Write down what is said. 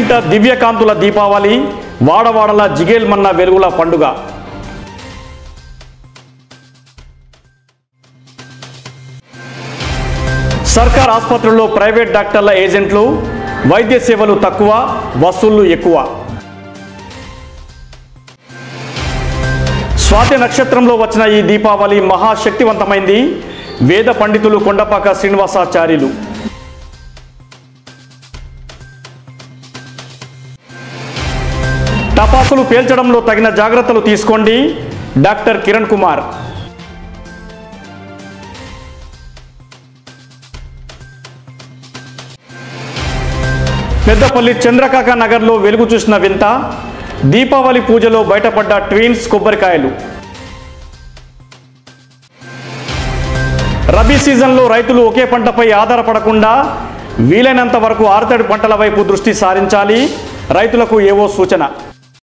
ఇంటింట దివ్యకాంతుల దీపావళి వాడవాడల జిగేల్మన్న వెలుగుల పండుగ సర్కార్ ఆసుపత్రుల్లో ప్రైవేట్ డాక్టర్ల ఏజెంట్లు వైద్య సేవలు తక్కువ వసూళ్లు ఎక్కువ స్వాతి నక్షత్రంలో వచ్చిన ఈ దీపావళి మహాశక్తివంతమైంది వేద పండితులు కొండపాక శ్రీనివాసాచార్యులు టపాసులు పేల్చడంలో తగిన జాగ్రత్తలు తీసుకోండి డాక్టర్ కిరణ్ కుమార్ పెద్దపల్లి చంద్రకాక నగర్లో వెలుగు చూసిన వింత దీపావళి పూజలో బయటపడ్డ ట్విన్స్ కొబ్బరికాయలు రబీ సీజన్లో రైతులు ఒకే పంటపై ఆధారపడకుండా వీలైనంత వరకు ఆరుతడి పంటల వైపు దృష్టి సారించాలి రైతులకు ఏవో సూచన